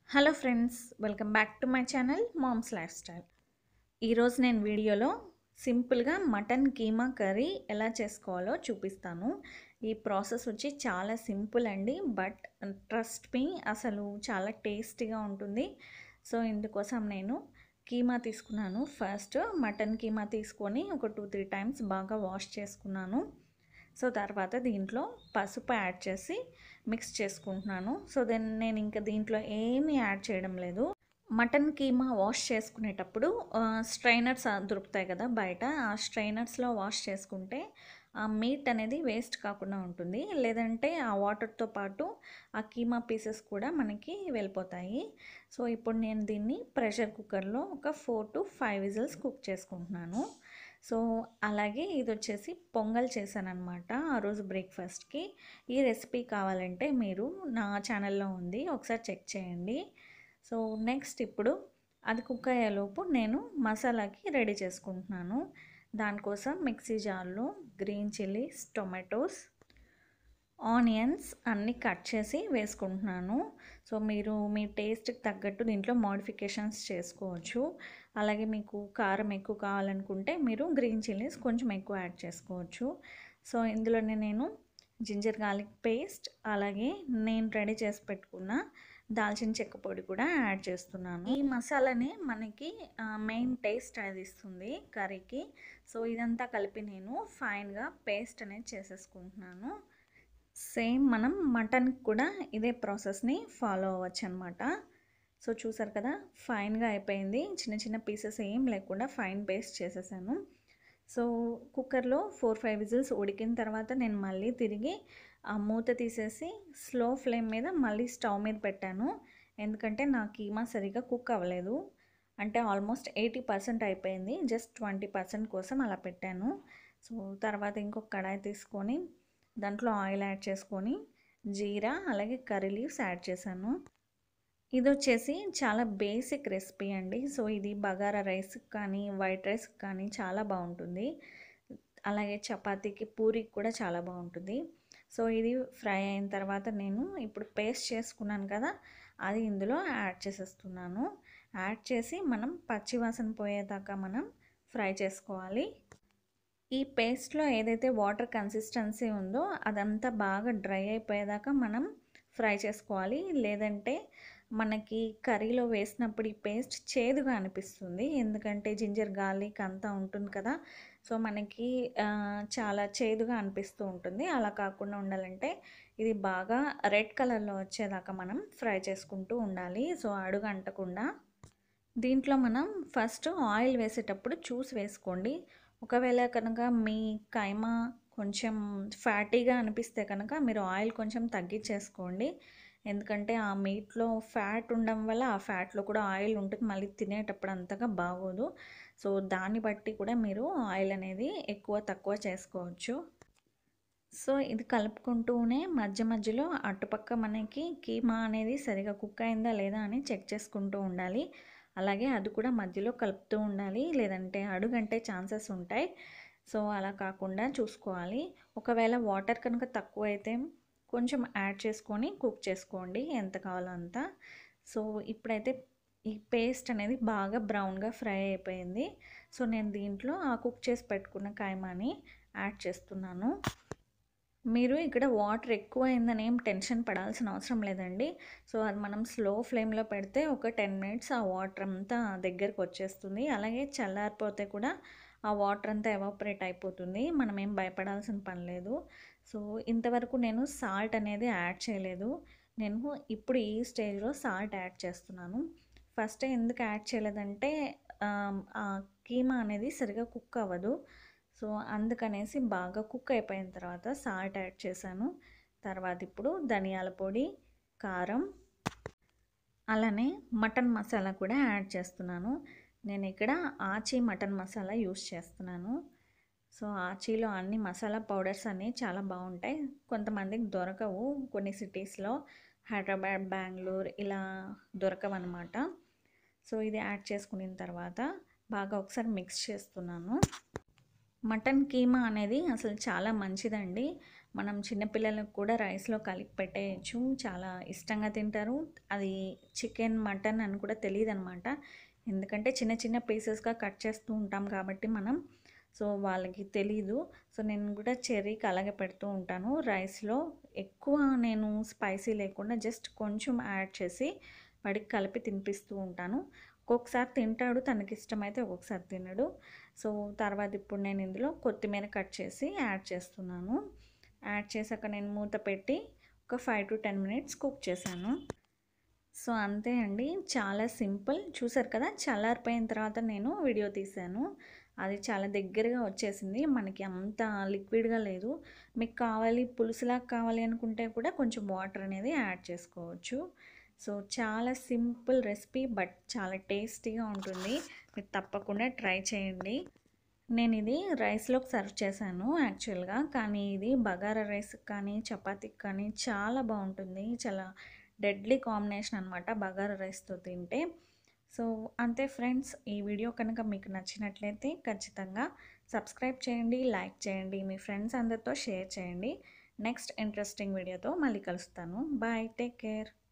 hello friends welcome back to my channel moms lifestyle ఈరోజు నేను వీడియోలో సింపుల్గా మటన్ కీమా కర్రీ ఎలా చేసుకోవాలో చూపిస్తాను ఈ ప్రాసెస్ వచ్చి చాలా సింపుల్ అండి బట్ ట్రస్ట్ మీ అసలు చాలా టేస్టీగా ఉంటుంది సో ఇందుకోసం నేను కీమా తీసుకున్నాను ఫస్ట్ మటన్ కీమా తీసుకొని ఒక టూ త్రీ టైమ్స్ బాగా వాష్ చేసుకున్నాను సో తర్వాత దీంట్లో పసుపు యాడ్ చేసి మిక్స్ చేసుకుంటున్నాను సో దెన్ నేను ఇంకా దీంట్లో ఏమీ యాడ్ చేయడం లేదు మటన్ కీమా వాష్ చేసుకునేటప్పుడు స్ట్రైనర్స్ దొరుకుతాయి కదా బయట ఆ స్ట్రైనర్స్లో వాష్ చేసుకుంటే ఆ మీట్ అనేది వేస్ట్ కాకుండా ఉంటుంది లేదంటే ఆ వాటర్తో పాటు ఆ కీమా పీసెస్ కూడా మనకి వెళ్ళిపోతాయి సో ఇప్పుడు నేను దీన్ని ప్రెషర్ కుక్కర్లో ఒక four to five whistles cook చేసుకుంటున్నాను సో అలాగే ఇది వచ్చేసి పొంగల్ చేశాను అనమాట ఆ రోజు బ్రేక్ఫాస్ట్కి ఈ రెసిపీ కావాలంటే మీరు నా ఛానల్లో ఉంది ఒకసారి చెక్ చేయండి సో నెక్స్ట్ ఇప్పుడు అది కుక్ అయ్యేలోపు నేను మసాలాకి రెడీ చేసుకుంటున్నాను దానికోసం మిక్సీ జార్లో గ్రీన్ చిల్లీస్ టొమాటోస్ ఆనియన్స్ అన్నీ కట్ చేసి వేసుకుంటున్నాను సో మీరు మీ టేస్ట్కి తగ్గట్టు దీంట్లో మోడిఫికేషన్స్ చేసుకోవచ్చు అలాగే మీకు కారం ఎక్కువ కావాలనుకుంటే మీరు గ్రీన్ చిల్లీస్ కొంచెం ఎక్కువ యాడ్ చేసుకోవచ్చు సో ఇందులోనే నేను జింజర్ గార్లిక్ పేస్ట్ అలాగే నేను రెడీ చేసి పెట్టుకున్న దాల్చిన చెక్క పొడి కూడా యాడ్ చేస్తున్నాను ఈ మసాలానే మనకి మెయిన్ టేస్ట్ అది ఇస్తుంది కర్రీకి సో ఇదంతా కలిపి నేను ఫైన్గా పేస్ట్ అనేది చేసేసుకుంటున్నాను సేమ్ మనం మటన్కి కూడా ఇదే ప్రాసెస్ని ఫాలో అవ్వచ్చు అనమాట సో చూసారు కదా ఫైన్గా అయిపోయింది చిన్న చిన్న పీసెస్ ఏం లేకుండా ఫైన్ పేస్ట్ చేసేసాను సో కుక్కర్లో ఫోర్ ఫైవ్ విజిల్స్ ఉడికిన తర్వాత నేను మళ్ళీ తిరిగి ఆ మూత తీసేసి స్లో ఫ్లేమ్ మీద మళ్ళీ స్టవ్ మీద పెట్టాను ఎందుకంటే నా కీమా సరిగా కుక్ అవ్వలేదు అంటే ఆల్మోస్ట్ ఎయిటీ పర్సెంట్ అయిపోయింది జస్ట్ ట్వంటీ పర్సెంట్ కోసం అలా పెట్టాను సో తర్వాత ఇంకొక కడాయి తీసుకొని దాంట్లో ఆయిల్ యాడ్ చేసుకొని జీరా అలాగే కర్రీ లీవ్స్ యాడ్ చేశాను ఇది వచ్చేసి చాలా బేసిక్ రెసిపీ అండి సో ఇది బగారా రైస్కి కానీ వైట్ రైస్కి కానీ చాలా బాగుంటుంది అలాగే చపాతీకి పూరికి కూడా చాలా బాగుంటుంది సో ఇది ఫ్రై అయిన తర్వాత నేను ఇప్పుడు పేస్ట్ చేసుకున్నాను కదా అది ఇందులో యాడ్ చేసేస్తున్నాను యాడ్ చేసి మనం పచ్చివాసన పోయేదాకా మనం ఫ్రై చేసుకోవాలి ఈ పేస్ట్లో ఏదైతే వాటర్ కన్సిస్టెన్సీ ఉందో అదంతా బాగా డ్రై అయిపోయేదాకా మనం ఫ్రై చేసుకోవాలి లేదంటే మనకి కర్రీలో వేసినప్పుడు ఈ పేస్ట్ చేదుగా అనిపిస్తుంది ఎందుకంటే జింజర్ గార్లిక్ అంతా ఉంటుంది కదా సో మనకి చాలా చేదుగా అనిపిస్తూ ఉంటుంది అలా కాకుండా ఉండాలంటే ఇది బాగా రెడ్ కలర్లో వచ్చేదాకా మనం ఫ్రై చేసుకుంటూ ఉండాలి సో అడుగు అంటకుండా దీంట్లో మనం ఫస్ట్ ఆయిల్ వేసేటప్పుడు చూసి వేసుకోండి ఒకవేళ కనుక మీ కైమా కొంచెం ఫ్యాటీగా అనిపిస్తే కనుక మీరు ఆయిల్ కొంచెం తగ్గించేసుకోండి ఎందుకంటే ఆ మీట్లో ఫ్యాట్ ఉండడం వల్ల ఆ ఫ్యాట్లో కూడా ఆయిల్ ఉంటుంది మళ్ళీ తినేటప్పుడు అంతగా బాగోదు సో దాన్ని బట్టి కూడా మీరు ఆయిల్ అనేది ఎక్కువ తక్కువ చేసుకోవచ్చు సో ఇది కలుపుకుంటూనే మధ్య మధ్యలో అటుపక్క మనకి కీమా అనేది సరిగా కుక్ అయిందా లేదా అని చెక్ చేసుకుంటూ ఉండాలి అలాగే అది కూడా మధ్యలో కలుపుతూ ఉండాలి లేదంటే అడుగంటే ఛాన్సెస్ ఉంటాయి సో అలా కాకుండా చూసుకోవాలి ఒకవేళ వాటర్ కనుక తక్కువ అయితే కొంచెం యాడ్ చేసుకొని కుక్ చేసుకోండి ఎంత కావాలో అంత సో ఇప్పుడైతే ఈ పేస్ట్ అనేది బాగా బ్రౌన్గా ఫ్రై అయిపోయింది సో నేను దీంట్లో ఆ కుక్ చేసి పెట్టుకున్న కాయమాని యాడ్ చేస్తున్నాను మీరు ఇక్కడ వాటర్ ఎక్కువ అయిందని ఏం టెన్షన్ పడాల్సిన అవసరం లేదండి సో అది మనం స్లో ఫ్లేమ్లో పెడితే ఒక టెన్ మినిట్స్ ఆ వాటర్ అంతా దగ్గరకు వచ్చేస్తుంది అలాగే చల్లారిపోతే కూడా ఆ వాటర్ అంతా ఎవాపరేట్ అయిపోతుంది మనం ఏం భయపడాల్సిన పని లేదు సో ఇంతవరకు నేను సాల్ట్ అనేది యాడ్ చేయలేదు నేను ఇప్పుడు ఈ స్టేజ్లో సాల్ట్ యాడ్ చేస్తున్నాను ఫస్ట్ ఎందుకు యాడ్ చేయలేదంటే ఆ కీమా అనేది సరిగా కుక్ అవ్వదు సో అందుకనేసి బాగా కుక్ అయిపోయిన తర్వాత సాల్ట్ యాడ్ చేశాను తర్వాత ఇప్పుడు ధనియాల పొడి కారం అలానే మటన్ మసాలా కూడా యాడ్ చేస్తున్నాను నేను ఇక్కడ ఆచీ మటన్ మసాలా యూస్ చేస్తున్నాను సో ఆచీలో అన్ని మసాలా పౌడర్స్ అన్నీ చాలా బాగుంటాయి కొంతమందికి దొరకవు కొన్ని సిటీస్లో హైదరాబాద్ బెంగళూరు ఇలా దొరకవన్నమాట సో ఇది యాడ్ చేసుకున్న తర్వాత బాగా ఒకసారి మిక్స్ చేస్తున్నాను మటన్ కీమా అనేది అసలు చాలా మంచిదండి మనం చిన్నపిల్లలకు కూడా రైస్లో కలిపి పెట్టేయచ్చు చాలా ఇష్టంగా తింటారు అది చికెన్ మటన్ అని కూడా తెలియదు అనమాట ఎందుకంటే చిన్న చిన్న పీసెస్గా కట్ చేస్తూ ఉంటాం కాబట్టి మనం సో వాళ్ళకి తెలీదు సో నేను కూడా చెర్రీకి అలాగే పెడుతూ ఉంటాను రైస్లో ఎక్కువ నేను స్పైసీ లేకుండా జస్ట్ కొంచెం యాడ్ చేసి వాడికి కలిపి తినిపిస్తూ ఉంటాను ఒక్కొక్కసారి తింటాడు తనకి ఇష్టమైతే ఒక్కొక్కసారి తినడు సో తర్వాత ఇప్పుడు నేను ఇందులో కొత్తిమీర కట్ చేసి యాడ్ చేస్తున్నాను యాడ్ చేశాక నేను మూత పెట్టి ఒక five to ten minutes cook చేశాను సో అంతే అండి చాలా సింపుల్ చూసారు కదా చల్లారిపోయిన తర్వాత నేను వీడియో తీశాను అది చాలా దగ్గరగా వచ్చేసింది మనకి అంత లిక్విడ్గా లేదు మీకు కావాలి పులుసులా కావాలి అనుకుంటే కూడా కొంచెం వాటర్ అనేది యాడ్ చేసుకోవచ్చు సో చాలా సింపుల్ రెసిపీ బట్ చాలా టేస్టీగా ఉంటుంది మీరు తప్పకుండా ట్రై చేయండి నేను ఇది రైస్లోకి సర్వ్ చేశాను యాక్చువల్గా కానీ ఇది బగారా రైస్ కానీ చపాతీకి కానీ చాలా బాగుంటుంది చాలా డెడ్లీ కాంబినేషన్ అనమాట బగారా రైస్తో తింటే సో అంతే ఫ్రెండ్స్ ఈ వీడియో కనుక మీకు నచ్చినట్లయితే ఖచ్చితంగా సబ్స్క్రైబ్ చేయండి లైక్ చేయండి మీ ఫ్రెండ్స్ అందరితో షేర్ చేయండి నెక్స్ట్ ఇంట్రెస్టింగ్ వీడియోతో మళ్ళీ కలుస్తాను బాయ్ టేక్ కేర్